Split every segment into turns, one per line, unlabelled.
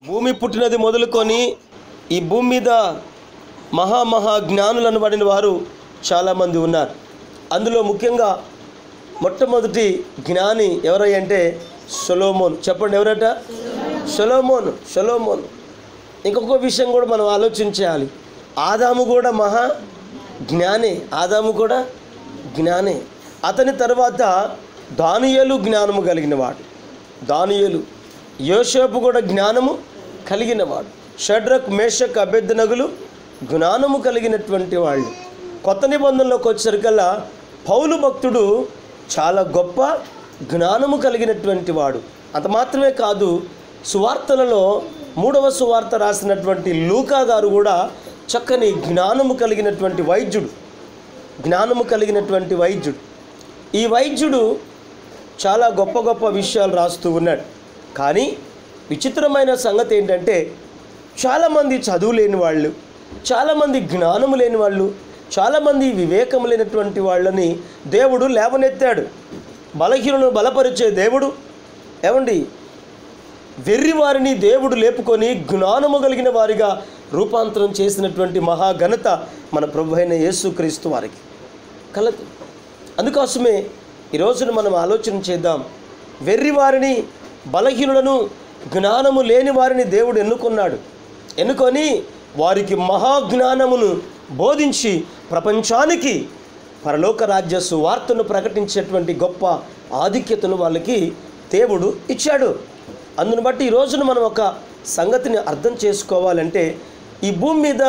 భూమి పుట్టినది మొదలుకొని ఈ భూమి మీద మహా మహా జ్ఞానులు అనబడిన వారు చాలామంది ఉన్నారు అందులో ముఖ్యంగా మొట్టమొదటి జ్ఞాని ఎవరై అంటే సొలోమోన్ చెప్పండి ఎవరట సొలోమోన్ సొలోమోన్ ఇంకొక విషయం కూడా మనం ఆలోచించాలి ఆదాము కూడా మహా జ్ఞానే ఆదాము కూడా జ్ఞానే అతని తర్వాత దానియేలు జ్ఞానము కలిగినవాడు దానియేలు యోసేపు కూడా జ్ఞానము కలిగినవాడు షడ్రక్ మేషక్ అభ్యర్థనగులు జ్ఞానము కలిగినటువంటి వాళ్ళు కొత్త నిబంధనలోకి వచ్చేసరికల్లా పౌలు భక్తుడు చాలా గొప్ప జ్ఞానము కలిగినటువంటి వాడు అంత మాత్రమే కాదు సువార్తలలో మూడవ సువార్త రాసినటువంటి లూకా గారు కూడా చక్కని జ్ఞానము కలిగినటువంటి వైద్యుడు జ్ఞానము కలిగినటువంటి వైద్యుడు ఈ వైద్యుడు చాలా గొప్ప గొప్ప విషయాలు రాస్తూ ఉన్నాడు కానీ విచిత్రమైన సంగతి ఏంటంటే చాలామంది చదువు లేని వాళ్ళు చాలామంది జ్ఞానము లేని వాళ్ళు చాలామంది వివేకము లేనటువంటి వాళ్ళని దేవుడు లేవనెత్తాడు బలహీనను బలపరిచే దేవుడు ఏమండి వెర్రి వారిని దేవుడు లేపుకొని జ్ఞానము కలిగిన వారిగా రూపాంతరం చేసినటువంటి మహాఘనత మన ప్రభు అయిన యేసుక్రీస్తు వారికి కలదు అందుకోసమే ఈ రోజున మనం ఆలోచన చేద్దాం వెర్రి వారిని బలహీనులను జ్ఞానము లేని వారిని దేవుడు ఎన్నుకున్నాడు ఎన్నుకొని వారికి మహాజ్ఞానమును బోధించి ప్రపంచానికి పరలోక రాజ్య సువార్తను ప్రకటించేటువంటి గొప్ప ఆధిక్యతను వాళ్ళకి దేవుడు ఇచ్చాడు అందును బట్టి ఈ రోజున మనం ఒక సంగతిని అర్థం చేసుకోవాలంటే ఈ భూమి మీద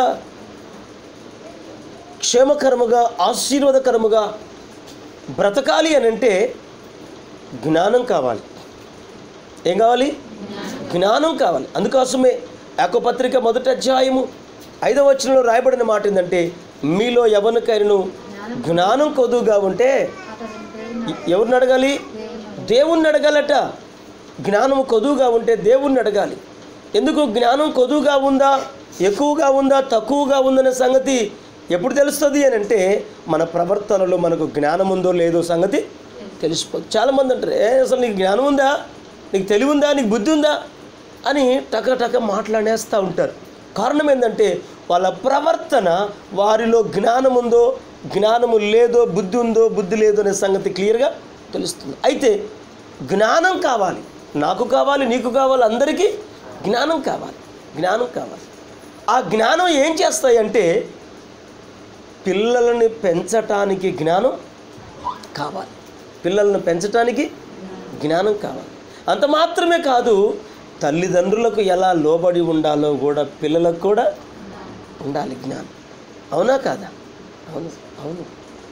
క్షేమకరముగా ఆశీర్వాదకరముగా బ్రతకాలి అని అంటే జ్ఞానం కావాలి ఏం కావాలి జ్ఞానం కావాలి అందుకోసమే ఏకపత్రిక మొదటి అధ్యాయము ఐదవ వచనంలో రాయబడిన మాట ఏంటంటే మీలో ఎవరికైనా జ్ఞానం కొదువుగా ఉంటే ఎ- ఎవరిని అడగాలి దేవుణ్ణి అడగాలట జ్ఞానం కొదువుగా ఉంటే దేవుణ్ణి అడగాలి ఎందుకు జ్ఞానం కొదువుగా ఉందా ఎక్కువగా ఉందా తక్కువగా ఉందనే సంగతి ఎప్పుడు తెలుస్తుంది అని అంటే మన ప్రవర్తనలో మనకు జ్ఞానం ఉందో లేదో సంగతి తెలిసిపోతుంది చాలామంది అంటారు ఏ అసలు నీకు జ్ఞానం ఉందా నీకు తెలివి ఉందా నీకు బుద్ధి ఉందా అని టక టక మాట్లాడేస్తూ ఉంటారు కారణం ఏంటంటే వాళ్ళ ప్రవర్తన వారిలో జ్ఞానం ఉందో జ్ఞానము లేదో బుద్ధి ఉందో బుద్ధి లేదో అనే సంగతి క్లియర్గా తెలుస్తుంది అయితే జ్ఞానం కావాలి నాకు కావాలి నీకు కావాలి అందరికీ జ్ఞానం కావాలి జ్ఞానం కావాలి ఆ జ్ఞానం ఏం చేస్తాయి అంటే పిల్లలని పెంచటానికి జ్ఞానం కావాలి పిల్లలను పెంచటానికి జ్ఞానం కావాలి అంత మాత్రమే కాదు తల్లిదండ్రులకు ఎలా లోబడి ఉండాలో కూడా పిల్లలకు కూడా ఉండాలి జ్ఞానం అవునా కాదా అవును అవును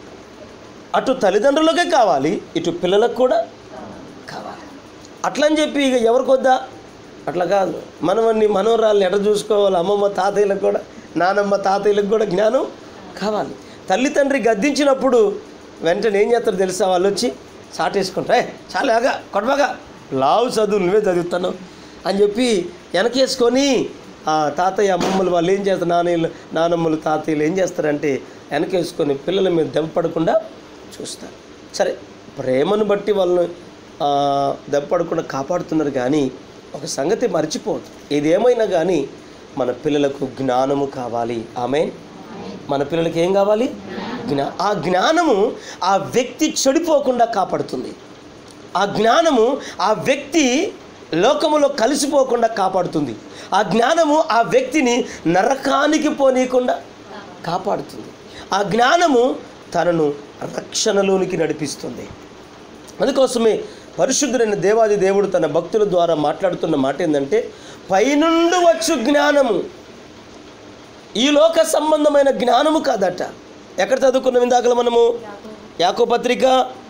అటు తల్లిదండ్రులకే కావాలి ఇటు పిల్లలకు కూడా కావాలి అట్లా అని చెప్పి ఇక ఎవరికి వద్దా అట్లా కాదు మనవన్ని మనవరాలను ఎట చూసుకోవాలి అమ్మమ్మ తాతయ్యలకు కూడా నానమ్మ తాతయ్యలకు కూడా జ్ఞానం కావాలి తల్లి తండ్రి గద్దించినప్పుడు వెంటనే ఏం చేస్తారు తెలుసా వాళ్ళు వచ్చి సాటేసుకుంటారు ఏ చాలాగా కొడవగా లావు చదువు నువ్వే చదువుతాను అని చెప్పి వెనకేసుకొని ఆ తాతయ్య అమ్మమ్మలు వాళ్ళు ఏం చేస్తారు నాన్నలు నానమ్మలు తాతయ్యలు ఏం చేస్తారంటే వెనకేసుకొని పిల్లల మీద దెబ్బపడకుండా చూస్తారు సరే ప్రేమను బట్టి వాళ్ళని ఆ, దెబ్బపడకుండా కాపాడుతున్నారు కానీ ఒక సంగతి మర్చిపోవద్దు ఏదేమైనా కానీ మన పిల్లలకు జ్ఞానము కావాలి ఆమె మన పిల్లలకి ఏం కావాలి జ్ఞా ఆ జ్ఞానము ఆ వ్యక్తి చెడిపోకుండా కాపాడుతుంది ఆ జ్ఞానము ఆ వ్యక్తి లోకములో కలిసిపోకుండా కాపాడుతుంది ఆ జ్ఞానము ఆ వ్యక్తిని నరకానికి పోనీయకుండా కాపాడుతుంది ఆ జ్ఞానము తనను రక్షణలోనికి నడిపిస్తుంది అందుకోసమే పరిశుద్ధుడైన దేవాది దేవుడు తన భక్తుల ద్వారా మాట్లాడుతున్న మాట ఏంటంటే పైనుండి వచ్చు జ్ఞానము ఈ లోక సంబంధమైన జ్ఞానము కాదట ఎక్కడ చదువుకున్నాం ఇందాకల మనము యాకో పత్రిక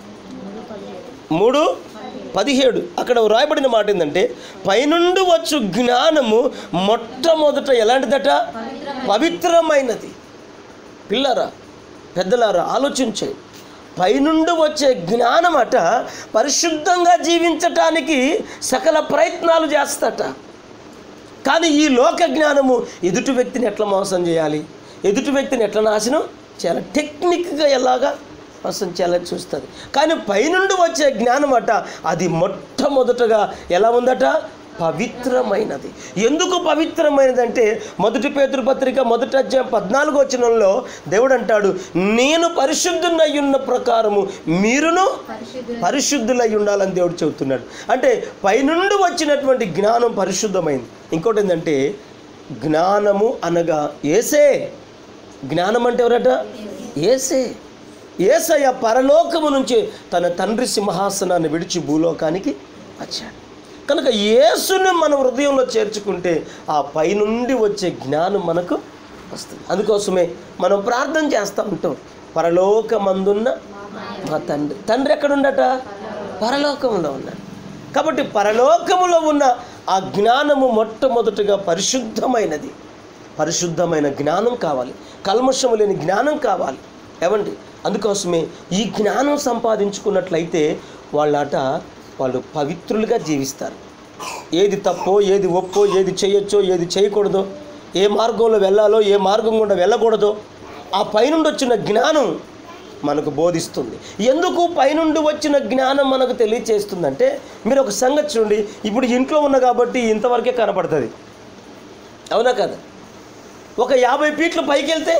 మూడు పదిహేడు అక్కడ రాయబడిన మాట ఏంటంటే పైనుండి వచ్చు జ్ఞానము మొట్టమొదట ఎలాంటిదట పవిత్రమైనది పిల్లరా పెద్దలారా ఆలోచించండి పైనుండి వచ్చే జ్ఞానం అట పరిశుద్ధంగా జీవించటానికి సకల ప్రయత్నాలు చేస్తట కానీ ఈ లోక జ్ఞానము ఎదుటి వ్యక్తిని ఎట్లా మోసం చేయాలి ఎదుటి వ్యక్తిని ఎట్లా నాశనం చాలా టెక్నిక్గా ఎలాగా మోసం చేయాలని చూస్తుంది కానీ పైనుండి వచ్చే జ్ఞానం అట అది మొట్టమొదటగా ఎలా ఉందట పవిత్రమైనది ఎందుకు పవిత్రమైనది అంటే మొదటి పేతురు పత్రిక మొదటి అధ్యాయం పద్నాలుగు వచనంలో దేవుడు అంటాడు నేను పరిశుద్ధునై ఉన్న ప్రకారము మీరును
పరిశుద్ధుల
పరిశుద్ధులై ఉండాలని దేవుడు చెబుతున్నాడు అంటే పైనుండి వచ్చినటువంటి జ్ఞానం పరిశుద్ధమైంది ఇంకోటి ఏంటంటే జ్ఞానము అనగా ఏసే జ్ఞానం అంటే ఎవరట ఏసే ఏసయ్య పరలోకము నుంచి తన తండ్రి సింహాసనాన్ని విడిచి భూలోకానికి వచ్చాడు కనుక యేసుని మన హృదయంలో చేర్చుకుంటే ఆ పైనుండి వచ్చే జ్ఞానం మనకు వస్తుంది అందుకోసమే మనం ప్రార్థన చేస్తూ ఉంటాం పరలోకమందున్న మా తండ్రి తండ్రి ఎక్కడుండట పరలోకంలో ఉన్నాడు కాబట్టి పరలోకములో ఉన్న ఆ జ్ఞానము మొట్టమొదటిగా పరిశుద్ధమైనది పరిశుద్ధమైన జ్ఞానం కావాలి కల్మషము లేని జ్ఞానం కావాలి ఏమండి అందుకోసమే ఈ జ్ఞానం సంపాదించుకున్నట్లయితే వాళ్ళట వాళ్ళు పవిత్రులుగా జీవిస్తారు ఏది తప్పో ఏది ఒప్పో ఏది చేయొచ్చో ఏది చేయకూడదో ఏ మార్గంలో వెళ్ళాలో ఏ మార్గం గుండా వెళ్ళకూడదో ఆ పైనుండి వచ్చిన జ్ఞానం మనకు బోధిస్తుంది ఎందుకు పైనుండి వచ్చిన జ్ఞానం మనకు తెలియచేస్తుందంటే మీరు ఒక సంగతి చూడండి ఇప్పుడు ఇంట్లో ఉన్న కాబట్టి ఇంతవరకే కనపడుతుంది అవునా కదా ఒక యాభై ఫీట్లు పైకి వెళ్తే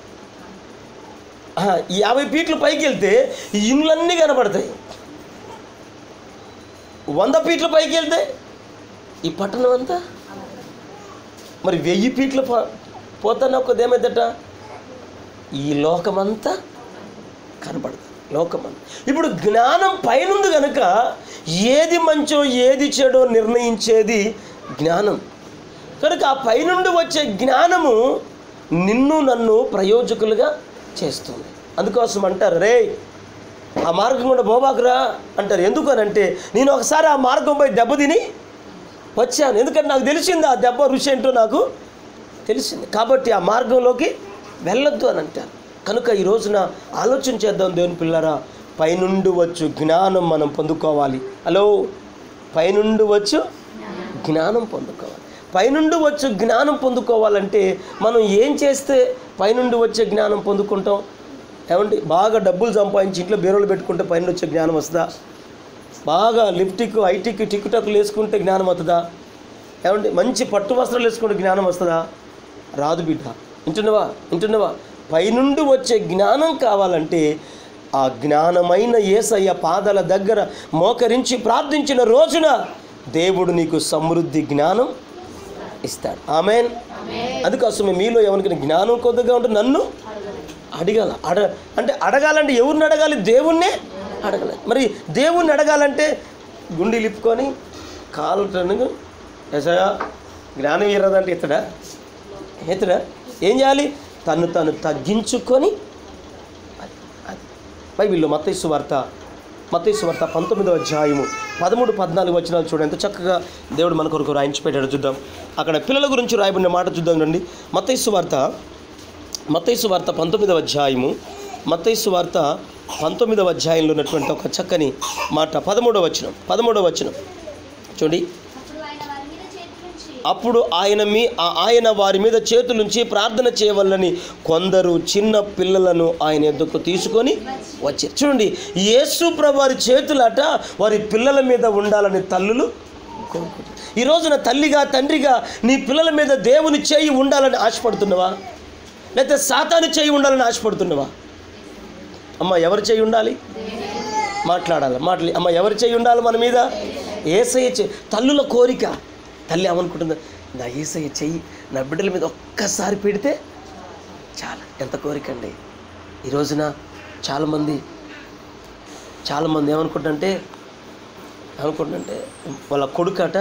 ఆహా, ఈ యాభై ఫీట్లు పైకి వెళ్తే ఈ ఇండ్లన్నీ కనపడతాయి వంద ఫీట్ల పైకి వెళ్తే ఈ పట్టణం అంతా మరి వెయ్యి ఫీట్లు పో పోతానే ఒక్కదేమైందట ఈ లోకమంతా కనపడుతుంది లోకమంతా ఇప్పుడు జ్ఞానం పైనుంది కనుక ఏది మంచో ఏది చెడో నిర్ణయించేది జ్ఞానం కనుక ఆ పైనుండి వచ్చే జ్ఞానము నిన్ను నన్ను ప్రయోజకులుగా చేస్తుంది అందుకోసం అంటారు రే ఆ మార్గం కూడా పోబాకురా అంటారు ఎందుకు అని అంటే నేను ఒకసారి ఆ మార్గం పోయి దెబ్బతిని వచ్చాను ఎందుకంటే నాకు తెలిసింది ఆ దెబ్బ రుచి ఏంటో నాకు తెలిసింది కాబట్టి ఆ మార్గంలోకి వెళ్ళొద్దు అని అంటారు కనుక ఈ రోజున ఆలోచన చేద్దాం దేవుని పిల్లరా పైనుండి వచ్చు జ్ఞానం మనం పొందుకోవాలి హలో పైనుండి వచ్చు జ్ఞానం పొందుకోవాలి పైనుండి వచ్చు జ్ఞానం పొందుకోవాలంటే మనం ఏం చేస్తే పైనుండి వచ్చే జ్ఞానం పొందుకుంటాం ఏమండి బాగా డబ్బులు సంపాదించి ఇంట్లో బీరోలు పెట్టుకుంటే పైన వచ్చే జ్ఞానం వస్తుందా బాగా లిప్టిక్ ఐటిక్ టిక్ టక్లు వేసుకుంటే జ్ఞానం వస్తుందా ఏమండి మంచి పట్టు వస్త్రాలు వేసుకుంటే జ్ఞానం వస్తుందా రాదు బిడ్డ వింటున్నావా వింటున్నావా పైనుండి వచ్చే జ్ఞానం కావాలంటే ఆ జ్ఞానమైన ఏసయ్య పాదాల దగ్గర మోకరించి ప్రార్థించిన రోజున దేవుడు నీకు సమృద్ధి జ్ఞానం ఇస్తాడు ఆమెన్ అందుకోసమే మీలో ఎవరికైనా జ్ఞానం కొద్దిగా ఉంటే నన్ను అడగాల అడ అంటే అడగాలంటే ఎవరిని అడగాలి దేవుణ్ణే అడగాలి మరి దేవుణ్ణి అడగాలంటే గుండె లిప్పుకొని కాలు టన్నుగా ఎసయా జ్ఞానం ఇరదంటే ఇతడా ఇతడా ఏం చేయాలి తను తను తగ్గించుకొని అది అది బైబిల్లో మత్తైసు వార్త మత్తైసు వార్త పంతొమ్మిదవ అధ్యాయము పదమూడు పద్నాలుగు వచనాలు చూడండి ఎంత చక్కగా దేవుడు మన కొరకు రాయించి పెట్టాడు చూద్దాం అక్కడ పిల్లల గురించి రాయబడిన మాట చూద్దాం రండి మత్తైసు వార్త మత్తైసు వార్త పంతొమ్మిదవ అధ్యాయము మత్తైసు వార్త పంతొమ్మిదవ అధ్యాయంలో ఉన్నటువంటి ఒక చక్కని మాట పదమూడవ వచనం పదమూడవ వచనం చూడండి
అప్పుడు ఆయన వారి మీద చేతులుంచి
అప్పుడు ఆయన మీ ఆ- ఆయన వారి మీద చేతులుంచి ప్రార్థన చేయవల్లని కొందరు చిన్న పిల్లలను ఆయన ఎద్దుకు తీసుకొని వచ్చారు చూడండి యేసు ప్రభు వారి చేతులట వారి పిల్లల మీద ఉండాలని తల్లులు కోరుకుంటారు ఈ రోజున తల్లిగా తండ్రిగా నీ పిల్లల మీద దేవుని చేయి ఉండాలని ఆశపడుతున్నావా లేకపోతే సాతాను చేయి ఉండాలని ఆశపడుతున్నావా అమ్మ ఎవరు చేయి ఉండాలి మాట్లాడాలి మాట్లాడి అమ్మ ఎవరు చేయి ఉండాలి మన మీద ఏసయ్య చెయ్యి తల్లుల కోరిక తల్లి ఏమనుకుంటుంది నా ఏసయ్య చెయ్యి నా బిడ్డల మీద ఒక్కసారి పెడితే చాలా ఎంత కోరిక అండి ఈ రోజున చాలామంది చాలామంది ఏమనుకుంటుంటే ఏమనుకుంటుంటే వాళ్ళ కొడుకట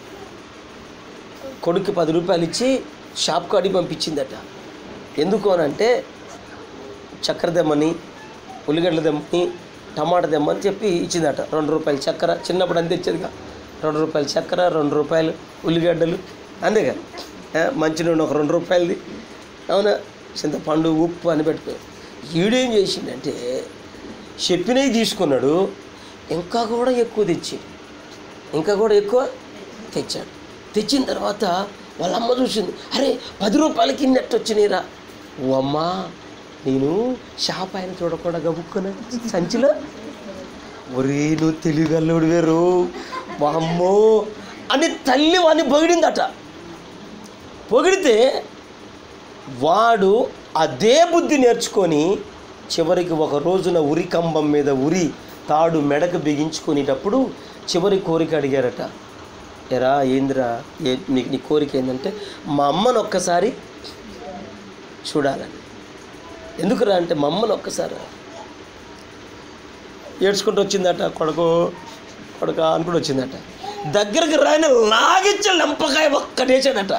కొడుకు పది రూపాయలు ఇచ్చి షాప్ కాడి పంపించిందట ఎందుకు అని అంటే చక్కెర దెమ్మని ఉల్లిగడ్డల దెమ్మని టమాటా దెమ్మని చెప్పి ఇచ్చిందట రెండు రూపాయలు చక్కెర చిన్నప్పుడు అంతే ఇచ్చేదిగా రెండు రూపాయలు చక్కెర రెండు రూపాయలు ఉల్లిగడ్డలు అంతేగా ఆ, మంచినూనె ఒక రెండు రూపాయలది అవునా చింతపండు ఉప్పు అని పెట్టుకో ఈడేం చేసిండంటే చెప్పినవి తీసుకున్నాడు ఇంకా కూడా ఎక్కువ తెచ్చి ఇంకా కూడా ఎక్కువ తెచ్చాడు తెచ్చిన తర్వాత వాళ్ళ అమ్మ చూసింది అరే పది రూపాయలకి నెట్ వచ్చినాయిరా ఓ అమ్మా నేను షాప్ ఆయన చూడకుండా గబుక్కున్నా సంచిలో ఒరే నువ్వు తెలివిగల్లుడు వేరు అమ్మో అని తల్లి వాడిని పొగిడిందట పొగిడితే వాడు అదే బుద్ధి నేర్చుకొని చివరికి ఒక రోజున ఉరి కంబం మీద ఉరి తాడు మెడకు బిగించుకునేటప్పుడు చివరి కోరిక అడిగారట ఎరా ఏందిరా ఏ నీకు నీ కోరిక ఏంటంటే మా అమ్మను ఒక్కసారి చూడాలని ఎందుకురా అంటే మా అమ్మను ఒక్కసారి ఏడ్చుకుంటూ వచ్చిందట కొడుకు కొడుక అనుకుంటూ వచ్చిందట దగ్గరికి రాయన లాగించే లంపకాయ ఒక్కటేసాడట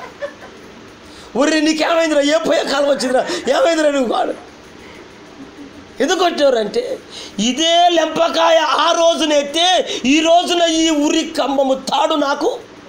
ఊరి నీకేమైందిరా ఏ పోయే కాలం వచ్చిందిరా ఏమైందిరా నువ్వు వాడు ఎందుకు వచ్చారు అంటే ఇదే లెంపకాయ ఆ రోజునైతే ఈ రోజున ఈ ఉరి కంబము తాడు నాకు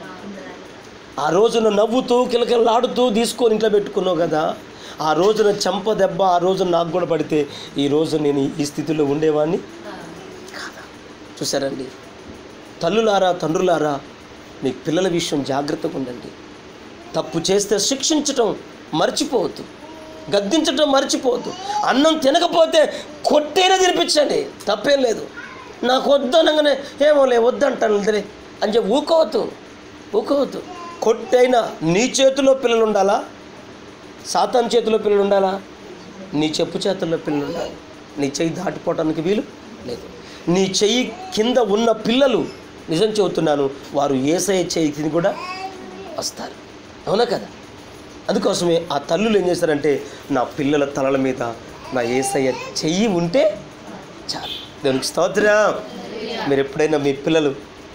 ఆ రోజున నవ్వుతూ కిలకిలలాడుతూ తీసుకొని ఇంట్లో పెట్టుకున్నావు కదా ఆ రోజున చెంప దెబ్బ ఆ రోజున నాకు కూడా పడితే ఈ రోజు నేను ఈ స్థితిలో ఉండేవాడిని కాదా చూసారండి తల్లులారా తండ్రులారా మీ పిల్లల విషయం జాగ్రత్తగా ఉండండి తప్పు చేస్తే శిక్షించటం మర్చిపోవద్దు గద్దించటం మర్చిపోవద్దు అన్నం తినకపోతే కొట్టేనే తినిపించండి తప్పేం లేదు నాకు వద్దు అనగానే ఏమోలే వద్దంటాను లే అని చెప్పి ఊకోవద్దు ఊకోవద్దు కొట్టైనా నీ చేతిలో పిల్లలు ఉండాలా సాతాన్ చేతిలో పిల్లలు ఉండాలా నీ చెప్పు చేతుల్లో పిల్లలు ఉండాలి నీ చెయ్యి దాటిపోవడానికి వీలు లేదు నీ చెయ్యి కింద ఉన్న పిల్లలు నిజం చెబుతున్నాను వారు ఏసఐ చెయ్యి కింద కూడా వస్తారు అవునా కదా అందుకోసమే ఆ తల్లులు ఏం చేస్తారంటే నా పిల్లల తలల మీద నా ఏసయ్య చెయ్యి ఉంటే చాలు దానికి స్తోత్రం మీరు ఎప్పుడైనా మీ పిల్లలు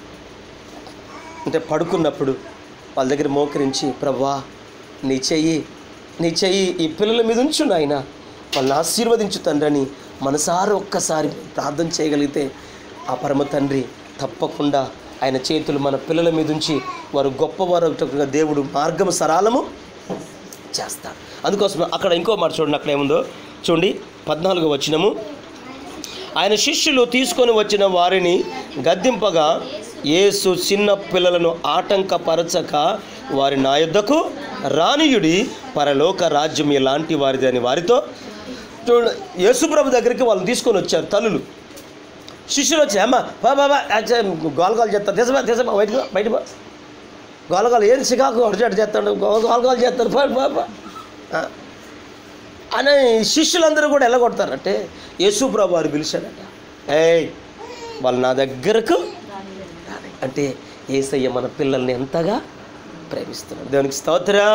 అంటే పడుకున్నప్పుడు వాళ్ళ దగ్గర మోకరించి ప్రభా నీ చెయ్యి నీ చెయ్యి ఈ పిల్లల మీద ఉంచు నాయన వాళ్ళని ఆశీర్వదించు తండ్రి మనసారా ఒక్కసారి ప్రార్థన చేయగలిగితే ఆ పరమ తండ్రి తప్పకుండా ఆయన చేతులు మన పిల్లల మీద ఉంచి వారు గొప్పవారు అవుటకుగా దేవుడు మార్గం సరాలము చేస్తాడు అందుకోసం అక్కడ ఇంకో మాట చూడండి అక్కడ ఏముందో చూడండి పద్నాలుగు వచ్చినము ఆయన శిష్యులు తీసుకొని వచ్చిన వారిని గద్దింపగా యేసు చిన్న పిల్లలను ఆటంకపరచక వారి నా యొద్దకు రానియుడి పరలోక రాజ్యం ఇలాంటి వారిది అని వారితో చూడండి యేసుప్రభు దగ్గరికి వాళ్ళని తీసుకొని వచ్చారు తల్లులు శిష్యులు వచ్చి అమ్మ బా బాబా గోలగాలు చేస్తారు తెసమా తెసమా బయటకు బా, బయట బా గోలగాలు ఏం సికాకు అడిచి అటు చేస్తాడు గోలగాలు చేస్తారు బా, బా, బా. ఆ. అని శిష్యులందరూ కూడా ఎలా కొడతారంటే యేసుప్రభు వారు పిలిచాడట ఏయ్ వాళ్ళు నా దగ్గరకు రాని. అంటే ఏసయ్య మన పిల్లల్ని ఎంతగా ప్రేమిస్తున్నాడు దేవునికి స్తోత్రం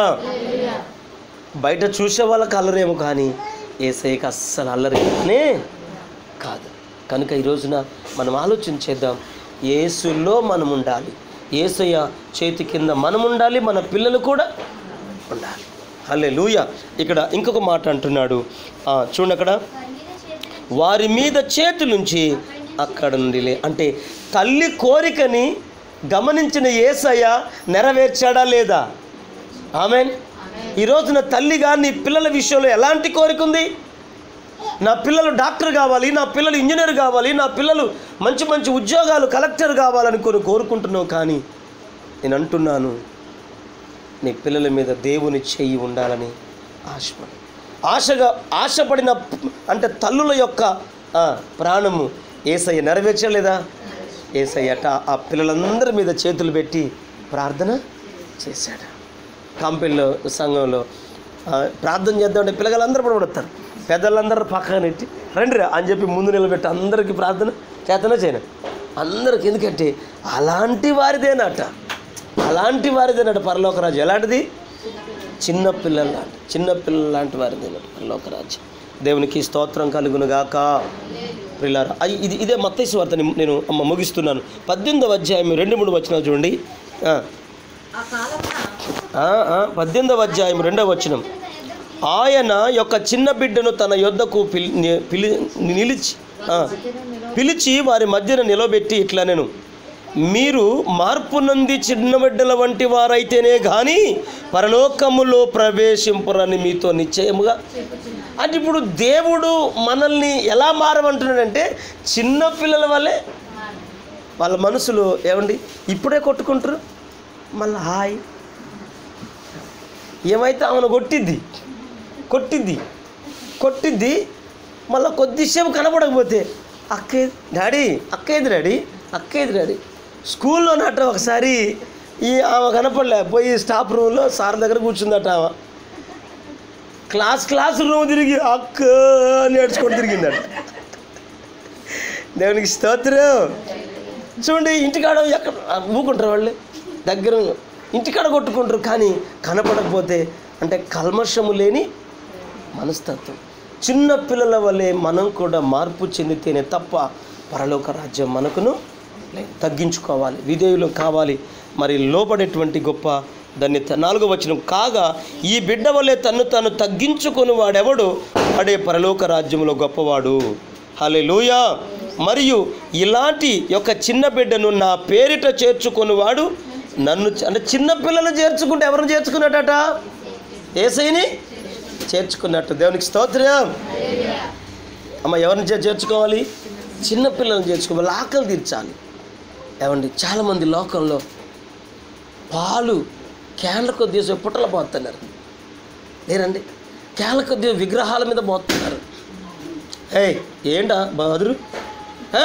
బయట చూసే వాళ్ళకి అల్లరేమో కానీ ఏసయ్యకి అస్సలు అల్లరి కానే కాదు కనుక ఈ రోజున మనం ఆలోచన చేద్దాం ఏసులో మనం ఉండాలి ఏసయ్య చేతి కింద మనం ఉండాలి మన పిల్లలు కూడా ఉండాలి హలే లూయ ఇక్కడ ఇంకొక మాట అంటున్నాడు ఆ, చూడండి అక్కడ వారి మీద చేతులుంచి అక్కడ నుండి లే అంటే తల్లి కోరికని గమనించిన ఏసయ్య నెరవేర్చాడా లేదా ఆమెన్ ఈ రోజున తల్లిగా నీ పిల్లల విషయంలో ఎలాంటి కోరిక ఉంది నా పిల్లలు డాక్టర్ కావాలి నా పిల్లలు ఇంజనీర్ కావాలి నా పిల్లలు మంచి మంచి ఉద్యోగాలు కలెక్టర్ కావాలని కొన్ని కోరుకుంటున్నావు కానీ నేను అంటున్నాను నీ పిల్లల మీద దేవుని చెయ్యి ఉండాలని ఆశపడు ఆశగా ఆశపడిన ప- అంటే తల్లుల యొక్క ఆ, ప్రాణము ఏసయ్య నెరవేర్చలేదా ఏసయ్యట ఆ పిల్లలందరి మీద చేతులు పెట్టి ప్రార్థన చేశాడు కంపెనీలో సంఘంలో ఆ, ప్రార్థన చేద్దామంటే పిల్లగాళ్ళందరూ కూడా పడతారు పెద్దలందరూ పక్కన నెట్టి రండి రా అని చెప్పి ముందు నిలబెట్టి అందరికీ ప్రార్థన చేతనే చేయను అందరికి ఎందుకంటే అలాంటి వారిదేనట అలాంటి వారిదేనట పరలోకరాజు ఎలాంటిది చిన్న పిల్లల లాంటి చిన్న పిల్లల లాంటి వారిదేనట పరలోకరాజు దేవునికి స్తోత్రం కలుగును గాక ప్రిలారా అయ్ ఇది ఇదే మత్తయి వార్త నేను అమ్మ ముగిస్తున్నాను పద్దెనిమిదవ అధ్యాయం రెండు మూడు వచ్చిన చూడండి ఆ.
ఆ కాలమున
ఆ, ఆ, పద్దెనిమిదవ అధ్యాయం రెండవ వచనం ఆయన యొక్క చిన్న బిడ్డను తన యొద్దకు పిలి ని- పిలి నిలిచి ఆ, పిలిచి వారి మధ్యన నిలబెట్టి ఇట్లా నేను మీరు మార్పు నంది చిన్న బిడ్డల వంటి వారైతేనే కానీ పరలోకములో ప్రవేశింపురని మీతో నిశ్చయముగా అంటే ఇప్పుడు దేవుడు మనల్ని ఎలా మారమంటున్నాడంటే చిన్న పిల్లల వల్లే వాళ్ళ మనసులు ఏమండి ఇప్పుడే కొట్టుకుంటారు మళ్ళీ హాయ్ ఏమైతే ఆమెను కొట్టిద్ది కొట్టిద్ది కొట్టిద్ది మళ్ళీ కొద్దిసేపు కనపడకపోతే అక్కే డాడీ అక్కేది డాడీ అక్కేది డాడీ స్కూల్లో నట్ట ఒకసారి ఈ ఆమె కనపడలే పోయి స్టాఫ్ రూమ్లో సార్ దగ్గర కూర్చుందట ఆమె క్లాస్ క్లాస్ రూమ్ తిరిగి అక్క నేర్చుకొని తిరిగిందట దేవునికి స్తోత్రం చూడండి ఇంటికాడ ఎక్కడ ఊకుంటారు వాళ్ళు దగ్గర ఇంటికాడ కొట్టుకుంటారు కానీ కనపడకపోతే అంటే కల్మషము లేని మనస్తత్వం చిన్న పిల్లల వల్లే మనం కూడా మార్పు చెందితేనే తప్ప పరలోక రాజ్యం మనకును లేదు. తగ్గించుకోవాలి విధేయులు కావాలి మరి లోపడేటువంటి గొప్ప ధన్యత నాలుగో వచనం కాగా ఈ బిడ్డ వల్లే తన్ను తాను తగ్గించుకొని వాడెవడు వాడే పరలోక రాజ్యంలో గొప్పవాడు హలే మరియు ఇలాంటి యొక్క చిన్న బిడ్డను నా పేరిట చేర్చుకొనివాడు నన్ను చ- అంటే చిన్న పిల్లలు చేర్చుకుంటే ఎవరిని చేర్చుకున్నట్టట ఏసైని చేర్చుకున్నట్టు దేవునికి స్తోత్రం అమ్మ ఎవరిని చే- చేర్చుకోవాలి చిన్న పిల్లల్ని చేర్చుకోవాలి ఆకలి తీర్చాలి ఏమండి చాలామంది లోకంలో పాలు క్యాన్ల కొద్దిగా పుట్టలు పోతున్నారు లేరండి క్యాన్ల కొద్దిగా విగ్రహాల మీద పోతున్నారు ఏయ్ ఏంటా బా అదురు హ?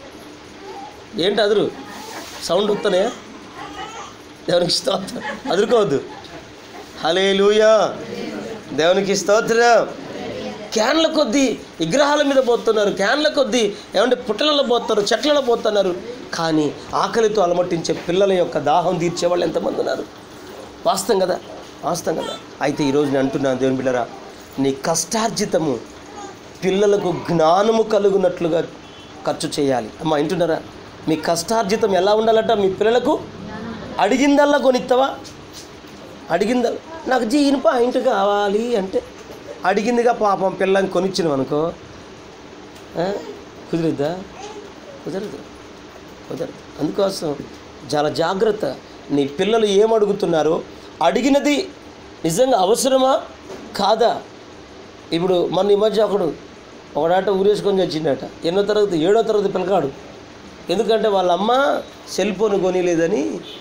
ఏంటి అదురు సౌండ్ వస్తున్నాయా దేవునికి స్తోత్రం అదురుకోవద్దు హలే దేవునికి స్తోత్రం క్యాన్ల కొద్దీ విగ్రహాల మీద పోతున్నారు క్యాన్ల కొద్దీ ఏమంటే పుట్టలలో పోతున్నారు చెట్లలో పోతున్నారు కానీ ఆకలితో అలమటించే పిల్లల యొక్క దాహం తీర్చే వాళ్ళు ఎంతమంది ఉన్నారు వాస్తవం కదా వాస్తవం కదా అయితే ఈరోజు నేను అంటున్నాను దేవుని బిడ్డరా నీ కష్టార్జితము పిల్లలకు జ్ఞానము కలుగునట్లుగా ఖర్చు చేయాలి అమ్మ వింటున్నారా మీ కష్టార్జితం ఎలా ఉండాలట మీ పిల్లలకు అడిగిందల్లా కొనిస్తావా అడిగింద నాకు జీన్ పాయింట్ కావాలి అంటే అడిగిందిగా పాపం పిల్లని కొనిచ్చినాం అనుకో ఆ? కుదిరిద్దా కుదరదు కుదరదు అందుకోసం చాలా జాగ్రత్త నీ పిల్లలు ఏం అడుగుతున్నారో అడిగినది నిజంగా అవసరమా కాదా ఇప్పుడు మన ఈ మధ్య ఒకడు ఒకడాట ఊరేసుకొని వచ్చిండట ఎన్నో తరగతి ఏడో తరగతి పిల్లకాడు ఎందుకంటే వాళ్ళ అమ్మ సెల్ ఫోన్ కొనిలేదని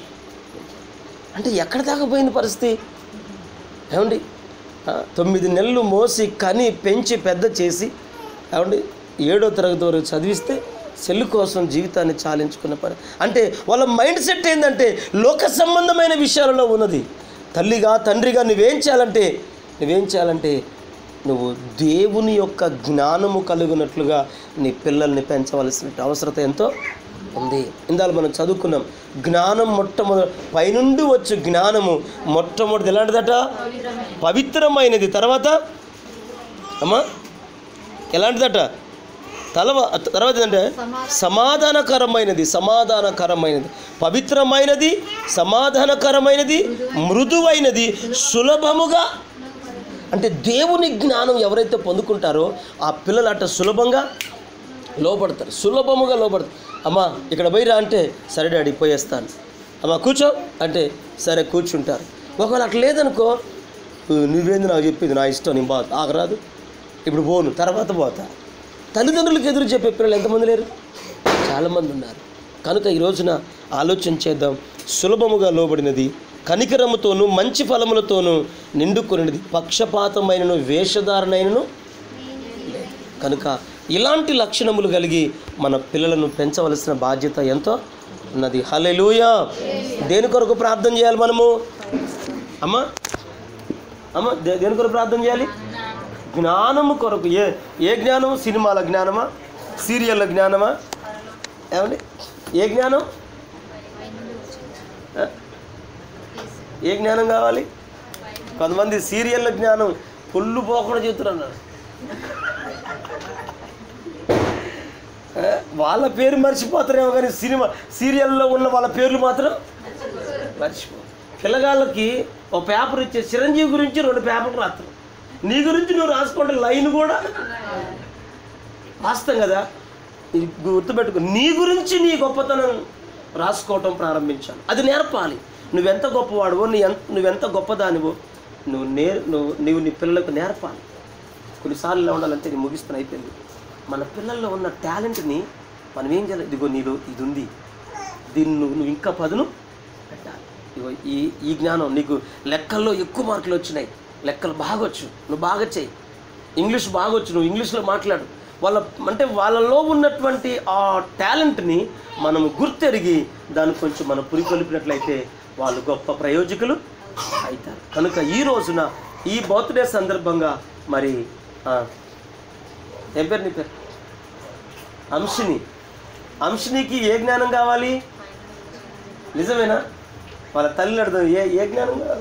అంటే ఎక్కడ దాకా పోయింది పరిస్థితి ఏమండి ఆ, తొమ్మిది నెలలు మోసి కని పెంచి పెద్ద చేసి ఏమండి ఏడో తరగతి వరకు చదివిస్తే సెల్ కోసం జీవితాన్ని చాలించుకున్న పని అంటే వాళ్ళ మైండ్ సెట్ ఏంటంటే లోక సంబంధమైన విషయాలలో ఉన్నది తల్లిగా తండ్రిగా నువ్వేం చేయాలంటే నువ్వేం చేయాలంటే నువ్వు దేవుని యొక్క జ్ఞానము కలుగునట్లుగా నీ పిల్లల్ని పెంచవలసిన అవసరత ఎంతో ఉంది ఇందాక మనం చదువుకున్నాం జ్ఞానం మొట్టమొదటి పైనుండి వచ్చు జ్ఞానము మొట్టమొదటి ఎలాంటిదట పవిత్రమైనది తర్వాత అమ్మా ఎలాంటిదట తలవ తర్వాత ఏంటంటే సమాధానకరమైనది సమాధానకరమైనది పవిత్రమైనది సమాధానకరమైనది మృదువైనది సులభముగా అంటే దేవుని జ్ఞానం ఎవరైతే పొందుకుంటారో ఆ పిల్లలు అట్ట సులభంగా లోపడతారు సులభముగా లోపడతారు అమ్మా ఇక్కడ పోయిరా అంటే సరే డాడీ పోయేస్తాను అమ్మా కూర్చో అంటే సరే కూర్చుంటారు ఒకవేళ అట్లా లేదనుకో "ఉ, నువ్వేంది నాకు చెప్పింది నా ఇష్టం నేను బా ఆగరాదు ఇప్పుడు పోను తర్వాత పోతా తల్లిదండ్రులకు ఎదురు చెప్పే పిల్లలు ఎంతమంది లేరు చాలామంది ఉన్నారు కనుక ఈ రోజున ఆలోచన చేద్దాం సులభముగా లోబడినది కనికరముతోనూ మంచి ఫలములతోనూ నిండుకొనినది పక్షపాతమైనను వేషధారణైనను లేదు కనుక ఇలాంటి లక్షణములు కలిగి మన పిల్లలను పెంచవలసిన బాధ్యత ఎంతో ఉన్నది హలెలూయా దేని కొరకు ప్రార్థన చేయాలి మనము అమ్మా అమ్మ దే- దేని కొరకు ప్రార్థన చేయాలి జ్ఞానము కొరకు ఏ ఏ జ్ఞానం సినిమాల జ్ఞానమా సీరియళ్ళ జ్ఞానమా ఏమండి ఏ జ్ఞానం ఆ? ఏ జ్ఞానం కావాలి కొంతమంది సీరియళ్ళ జ్ఞానం పుల్లు పోకుండా చెప్తున్నారు ఆ, వాళ్ళ పేరు మర్చిపోతారేమో కానీ సినిమా సీరియల్లో ఉన్న వాళ్ళ పేర్లు మాత్రం మర్చిపో పిల్లగాళ్ళకి ఒక పేపర్ ఇచ్చే చిరంజీవి గురించి రెండు పేపర్లు రాస్తారు నీ గురించి నువ్వు రాసుకుంటే లైన్ కూడా వాస్తవం కదా ఇది గుర్తుపెట్టుకో నీ గురించి నీ గొప్పతనం రాసుకోవటం ప్రారంభించాలి అది నేర్పాలి నువ్వెంత గొప్పవాడువో నీ ఎంత నువ్వెంత గొప్పదానివో నువ్వు నేర్ నువ్వు నీవు నీ పిల్లలకు నేర్పాలి కొన్నిసార్లు ఇలా ఉండాలంటే నేను ముగిస్తున్న అయిపోయింది మన పిల్లల్లో ఉన్న టాలెంట్ని మనం ఏం చేయాలి ఇదిగో నీలో ఇది ఉంది దీన్ని నువ్వు నువ్వు ఇంకా పదును పెట్టాలి ఇగో ఈ ఈ జ్ఞానం నీకు లెక్కల్లో ఎక్కువ మార్కులు వచ్చినాయి లెక్కలు బాగొచ్చు నువ్వు బాగా చెయ్యి ఇంగ్లీష్ బాగొచ్చు నువ్వు ఇంగ్లీష్లో మాట్లాడు వాళ్ళ అంటే వాళ్ళలో ఉన్నటువంటి ఆ టాలెంట్ని మనం గుర్తెరిగి దాన్ని కొంచెం మనం పురికొల్పినట్లయితే వాళ్ళు గొప్ప ప్రయోజకులు అవుతారు కనుక ఈ రోజున ఈ బర్త్డే సందర్భంగా మరి ఆ, ఏం పేరు నీ పేరు అంశిని అంశినికి ఏ జ్ఞానం కావాలి నిజమేనా వాళ్ళ తల్లి అడుగుతుంది ఏ ఏ జ్ఞానం కావాలి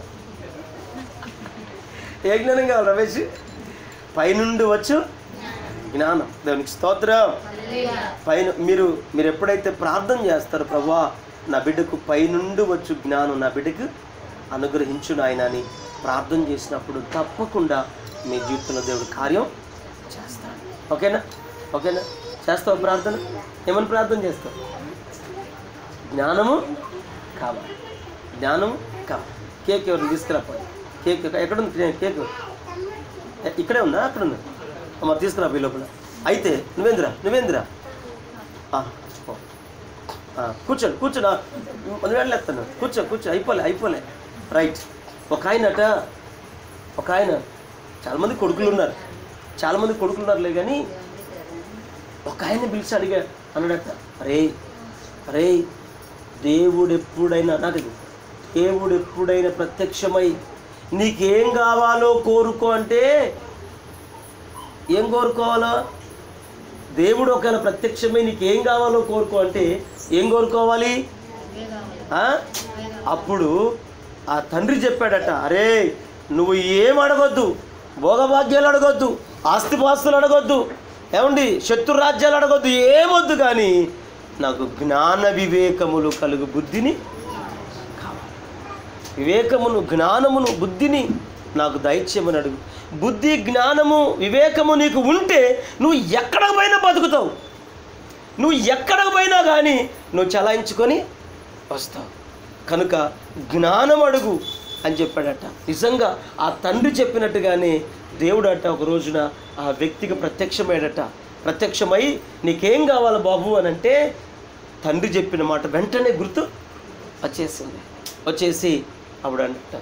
ఏ జ్ఞానం కావాలి రమేష్ పైనుండి వచ్చు జ్ఞానం దేవునికి స్తోత్రం పైన మీరు మీరు ఎప్పుడైతే ప్రార్థన చేస్తారో ప్రభా నా బిడ్డకు పైనుండి వచ్చు జ్ఞానం నా బిడ్డకు అనుగ్రహించు నాయన అని ప్రార్థన చేసినప్పుడు తప్పకుండా మీ జీవితంలో దేవుడు కార్యం చేస్తాడు ఓకేనా ఓకేనా చేస్తావు ప్రార్థన ఏమని ప్రార్థన చేస్తావు జ్ఞానము కావాలి జ్ఞానము కావాలి కేక్ ఎవరిని తీసుకురాపోయి కేక్ ఎక్కడ ఉంది కేక్ ఎ- ఇక్కడే ఉందా అక్కడ ఉందా అమ్మ తీసుకురా ఈ లోపల అయితే నువ్వేంద్రా నువ్వేంద్రా ఆ, ఓ. ఆ, కూర్చోండి కూర్చోనా నువ్వు వెళ్ళేస్తాను కూర్చో కూర్చో అయిపోలే అయిపోలే రైట్ ఒక ఆయనట ఒక ఆయన చాలామంది కొడుకులు ఉన్నారు చాలామంది కొడుకులు ఉన్నారులే కానీ ఒక ఆయన పిలిచి అడిగా అన్నాడట అరే అరే దేవుడు ఎప్పుడైనా నాకు ఇది, దేవుడు ఎప్పుడైనా ప్రత్యక్షమై నీకేం కావాలో కోరుకో అంటే ఏం కోరుకోవాలో దేవుడు ఒకవేళ ప్రత్యక్షమై నీకేం కావాలో కోరుకో అంటే ఏం కోరుకోవాలి ఆ? అప్పుడు ఆ తండ్రి చెప్పాడట అరే నువ్వు ఏం అడగొద్దు భోగభాగ్యాలు అడగొద్దు ఆస్తిపాస్తులు అడగొద్దు ఏమండి శత్రు రాజ్యాలు అడగొద్దు ఏమొద్దు కానీ నాకు జ్ఞాన వివేకములు కలుగు బుద్ధిని కావాలి వివేకమును జ్ఞానమును బుద్ధిని నాకు దయచేయమని అడుగు బుద్ధి జ్ఞానము వివేకము నీకు ఉంటే నువ్వు ఎక్కడికి పోయినా బతుకుతావు నువ్వు ఎక్కడికి పోయినా కానీ నువ్వు చలాయించుకొని వస్తావు కనుక జ్ఞానం అడుగు అని చెప్పాడట నిజంగా ఆ తండ్రి చెప్పినట్టుగానే దేవుడు అట ఒక రోజున ఆ వ్యక్తికి ప్రత్యక్షమయ్యాడట ప్రత్యక్షమై నీకేం కావాలి బాబు అని అంటే తండ్రి చెప్పిన మాట వెంటనే గుర్తు వచ్చేసింది వచ్చేసి ఆవిడ అంట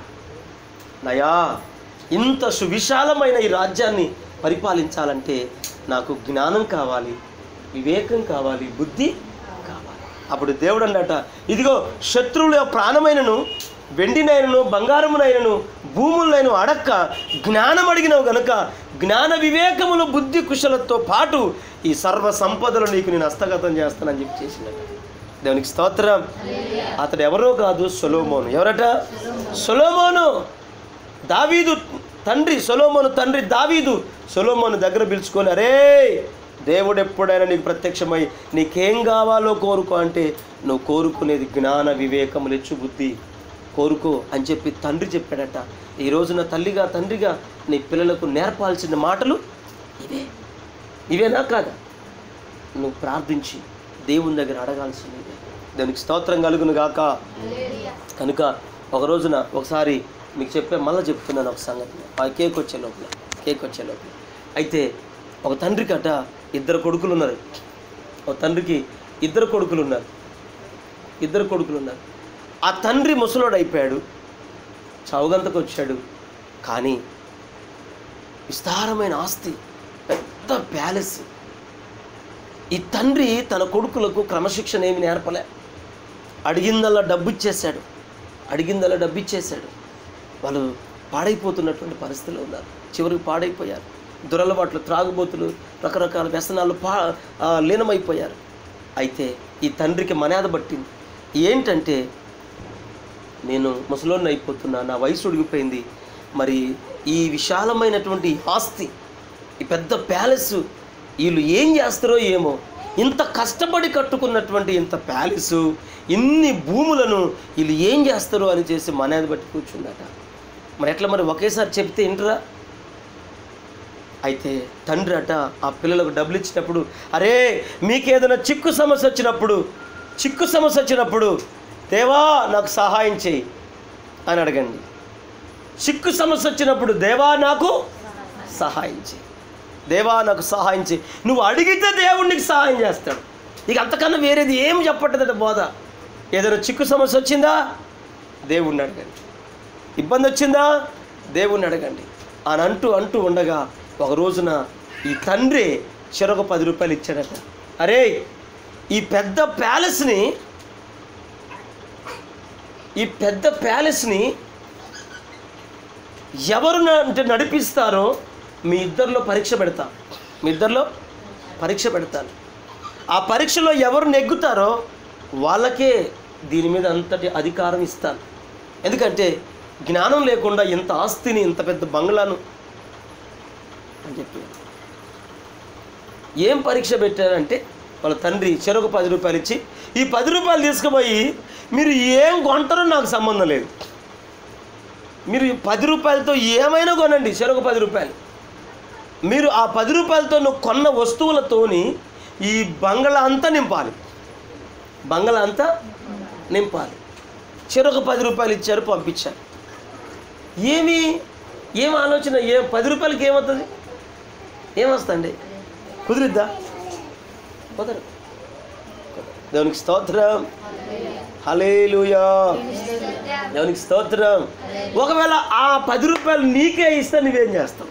నయా ఇంత సువిశాలమైన ఈ రాజ్యాన్ని పరిపాలించాలంటే నాకు జ్ఞానం కావాలి వివేకం కావాలి బుద్ధి కావాలి అప్పుడు దేవుడు అన్నట ఇదిగో శత్రువుల ప్రాణమైనను వెండినైనను బంగారమునైనను భూములైన అడక్క జ్ఞానం అడిగినవు గనుక జ్ఞాన వివేకములు బుద్ధి కుశలతో పాటు ఈ సర్వ సంపదలు నీకు నేను హస్తగతం చేస్తానని చెప్పి చేసినట్టు దేవునికి స్తోత్రం అతడు ఎవరో కాదు సొలోమోను ఎవరట సొలోమోను దావీదు తండ్రి సొలోమోను తండ్రి దావీదు సొలోమోను దగ్గర పిలుచుకొని అరే దేవుడు ఎప్పుడైనా నీకు ప్రత్యక్షమై నీకేం కావాలో కోరుకో అంటే నువ్వు కోరుకునేది జ్ఞాన వివేకములు ఇచ్చు బుద్ధి కోరుకో అని చెప్పి తండ్రి చెప్పాడట ఈ రోజున తల్లిగా తండ్రిగా నీ పిల్లలకు నేర్పాల్సిన మాటలు ఇవే ఇవేనా కాదా నువ్వు ప్రార్థించి దేవుని దగ్గర అడగాల్సింది దానికి స్తోత్రం కలుగును గాక కనుక ఒక రోజున ఒకసారి మీకు చెప్పే మళ్ళీ చెప్తున్నాను ఒక సంగతి ఆ కేక్ వచ్చే లోపల కేక్ వచ్చే లోపల అయితే ఒక తండ్రికి అట ఇద్దరు కొడుకులు ఉన్నారు ఒక తండ్రికి ఇద్దరు కొడుకులు ఉన్నారు ఇద్దరు కొడుకులు ఉన్నారు ఆ తండ్రి ముసలోడు అయిపోయాడు చౌగంతకు వచ్చాడు కానీ విస్తారమైన ఆస్తి పెద్ద ప్యాలెస్ ఈ తండ్రి తన కొడుకులకు క్రమశిక్షణ ఏమి నేర్పలే అడిగిందల్లా డబ్బు ఇచ్చేశాడు అడిగిందల్లా డబ్బు ఇచ్చేశాడు వాళ్ళు పాడైపోతున్నటువంటి పరిస్థితిలో ఉన్నారు చివరికి పాడైపోయారు దురలవాట్లు త్రాగుబోతులు రకరకాల వ్యసనాలు పా ఆ, లీనమైపోయారు అయితే ఈ తండ్రికి మర్యాద పట్టింది ఏంటంటే నేను ముసలోన్ని అయిపోతున్నా నా వయసు ఉడిగిపోయింది మరి ఈ విశాలమైనటువంటి ఆస్తి ఈ పెద్ద ప్యాలెస్ వీళ్ళు ఏం చేస్తారో ఏమో ఇంత కష్టపడి కట్టుకున్నటువంటి ఇంత ప్యాలెస్ ఇన్ని భూములను వీళ్ళు ఏం చేస్తారో అని చేసి మర్యాద బట్టి కూర్చుందట మరి ఎట్లా మరి ఒకేసారి చెప్తే ఇంటరా అయితే తండ్రి అట ఆ పిల్లలకు డబ్బులు ఇచ్చినప్పుడు అరే మీకేదైనా చిక్కు సమస్య వచ్చినప్పుడు చిక్కు సమస్య వచ్చినప్పుడు దేవా నాకు సహాయం చేయి అని అడగండి చిక్కు సమస్య వచ్చినప్పుడు దేవా నాకు సహాయం చేయి దేవా నాకు సహాయం చేయి నువ్వు అడిగితే దేవుడు నీకు సహాయం చేస్తాడు ఇక అంతకన్నా వేరేది ఏం చెప్పట్టదట బోధ ఏదైనా చిక్కు సమస్య వచ్చిందా దేవుణ్ణి అడగండి ఇబ్బంది వచ్చిందా దేవుణ్ణి అడగండి అని అంటూ అంటూ ఉండగా ఒక రోజున ఈ తండ్రి చెరొక పది రూపాయలు ఇచ్చాడట అరే ఈ పెద్ద ప్యాలెస్ని ఈ పెద్ద ప్యాలెస్ని ఎవరు న- అంటే నడిపిస్తారో మీ ఇద్దరిలో పరీక్ష పెడతా మీ ఇద్దరిలో పరీక్ష పెడతాను ఆ పరీక్షలో ఎవరు నెగ్గుతారో వాళ్ళకే దీని మీద అంతటి అధికారం ఇస్తాను ఎందుకంటే జ్ఞానం లేకుండా ఇంత ఆస్తిని ఇంత పెద్ద బంగ్లాను అని చెప్పి ఏం పరీక్ష పెట్టారంటే వాళ్ళ తండ్రి చెరకు పది రూపాయలు ఇచ్చి ఈ పది రూపాయలు తీసుకుపోయి మీరు ఏం కొంటారో నాకు సంబంధం లేదు మీరు ఈ పది రూపాయలతో ఏమైనా కొనండి చెరకు పది రూపాయలు మీరు ఆ పది రూపాయలతో నువ్వు కొన్న వస్తువులతోని ఈ బంగళా అంతా నింపాలి బంగళా అంతా నింపాలి చెరొక పది రూపాయలు ఇచ్చారు పంపించారు ఏమి ఏం ఆలోచన ఏం పది రూపాయలకి ఏమవుతుంది ఏమొస్తుంది కుదిరిద్దా కుదరదు దేవునికి స్తోత్రం హలేలుయా దేవునికి స్తోత్రం ఒకవేళ ఆ పది రూపాయలు నీకే ఇస్తే నువ్వేం చేస్తావు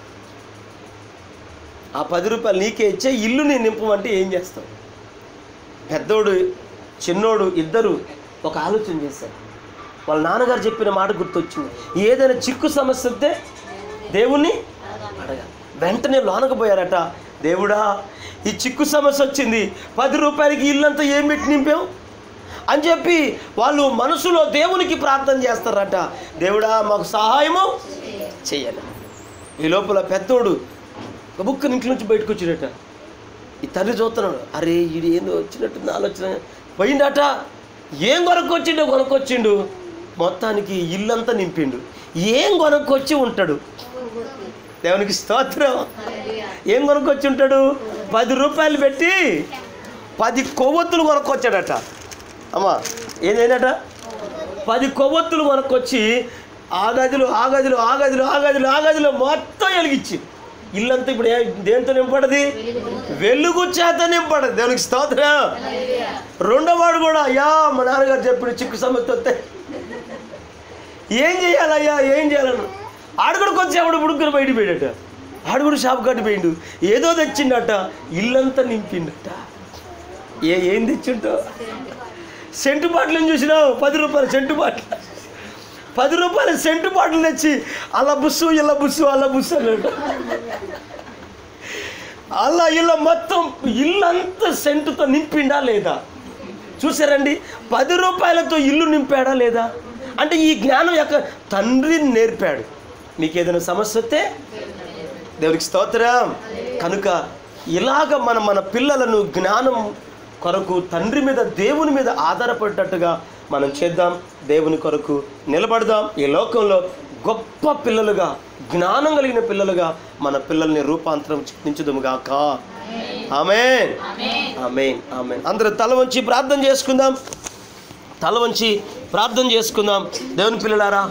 ఆ పది రూపాయలు నీకే ఇచ్చే ఇల్లుని నింపమంటే ఏం చేస్తావు పెద్దోడు చిన్నోడు ఇద్దరు ఒక ఆలోచన చేశారు వాళ్ళ నాన్నగారు చెప్పిన మాట గుర్తొచ్చింది ఏదైనా చిక్కు సమస్య వస్తే దేవుణ్ణి అడగాలి వెంటనే లోనకు పోయారట దేవుడా ఈ చిక్కు సమస్య వచ్చింది పది రూపాయలకి ఇల్లంతా ఏం పెట్టి నింపాం అని చెప్పి వాళ్ళు మనసులో దేవునికి ప్రార్థన చేస్తారట దేవుడా మాకు సహాయము చెయ్యాలి ఈ లోపల పెద్దోడు ఒక బుక్ ఇంట్లో నుంచి బయటకు వచ్చినట ఈ తండ్రి చూస్తున్నాడు అరే ఇది ఏందో వచ్చినట్టుంది ఆలోచన పోయిండట ఏం కొనుక్కొచ్చిండో కొనుక్కొచ్చిండు మొత్తానికి ఇల్లంతా నింపిండు ఏం కొనుక్కొచ్చి ఉంటాడు దేవునికి స్తోత్రం ఏం కొనుక్కొచ్చి ఉంటాడు పది రూపాయలు పెట్టి పది కొవ్వొత్తులు కొనుక్కొచ్చాడట అమ్మా ఏంటంట పది కొవ్వొత్తులు కొనుక్కొచ్చి ఆ గదిలో ఆ గదిలో ఆ గదిలో ఆ గదిలో ఆ గదిలో మొత్తం వెలిగించి ఇల్లంతా ఇప్పుడు ఏ దేంతో నింపడది వెలుగు చేత నింపడది దేవునికి స్తోత్రం రెండో వాడు కూడా అయ్యా మా నాన్నగారు చెప్పిన చిక్కు సమస్య వస్తే ఏం చేయాలయ్యా ఏం చేయాలను ఆడుగుడికి వచ్చేవాడు బుడుకుని బయట పోయాడట ఆడుగుడు షాప్ కట్టి పోయిండు ఏదో తెచ్చిండట ఇల్లంతా నింపిండట ఏ ఏం తెచ్చింటో సెంటు బాటిల్ని చూసినావు పది రూపాయలు సెంటు బాటిల్ పది రూపాయల సెంటు బాటిల్ తెచ్చి అలా బుస్సు ఇలా బుస్సు అలా బుస్సు అన్నాడు అలా ఇలా మొత్తం ఇల్లంతా సెంటుతో నింపిండా లేదా చూసారండి పది రూపాయలతో ఇల్లు నింపాడా లేదా అంటే ఈ జ్ఞానం యొక్క తండ్రిని నేర్పాడు మీకు ఏదైనా సమస్య వస్తే దేవునికి స్తోత్రం కనుక ఇలాగ మన మన పిల్లలను జ్ఞానం కొరకు తండ్రి మీద దేవుని మీద ఆధారపడేటట్టుగా మనం చేద్దాం దేవుని కొరకు నిలబడదాం ఈ లోకంలో గొప్ప పిల్లలుగా జ్ఞానం కలిగిన పిల్లలుగా మన పిల్లల్ని రూపాంతరం చెందించుదుముగాక ఆమెన్ ఆమెన్ ఆమెన్ అందరూ తల వంచి ప్రార్థన చేసుకుందాం తల వంచి ప్రార్థన చేసుకుందాం దేవుని పిల్లలారా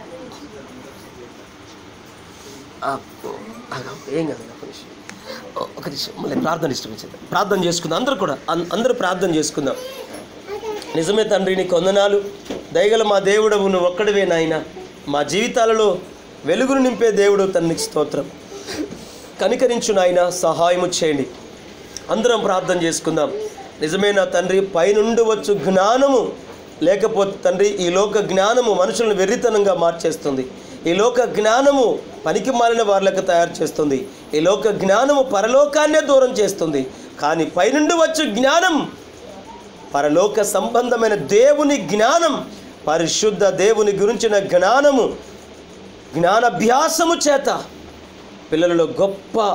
ఆ, ఆగు, ఏం కాదు ఒక నిమిషం ఓ, ఒక నిమిషం మళ్ళీ ప్రార్థన ఇష్టం ప్రార్థన చేసుకుందాం అందరూ కూడా అన్- అందరూ ప్రార్థన చేసుకుందాం నిజమే తండ్రి నీకు వందనాలు దయగల మా దేవుడవు నువ్వు ఒక్కడివే నాయన మా జీవితాలలో వెలుగును నింపే దేవుడు తండ్రికి స్తోత్రం కనికరించు నాయన సహాయము చేయండి అందరం ప్రార్థన చేసుకుందాం నిజమే నా తండ్రి పైనుండి వచ్చు జ్ఞానము లేకపోతే తండ్రి ఈ లోక జ్ఞానము మనుషులను వెర్రితనంగా మార్చేస్తుంది ఈ లోక జ్ఞానము పనికి మాలిన వారులకు తయారు చేస్తుంది ఈ లోక జ్ఞానము పరలోకాన్నే దూరం చేస్తుంది కానీ పైనుండి వచ్చు జ్ఞానం పరలోక సంబంధమైన దేవుని జ్ఞానం పరిశుద్ధ దేవుని గురించిన జ్ఞానము జ్ఞానాభ్యాసము చేత పిల్లలలో గొప్ప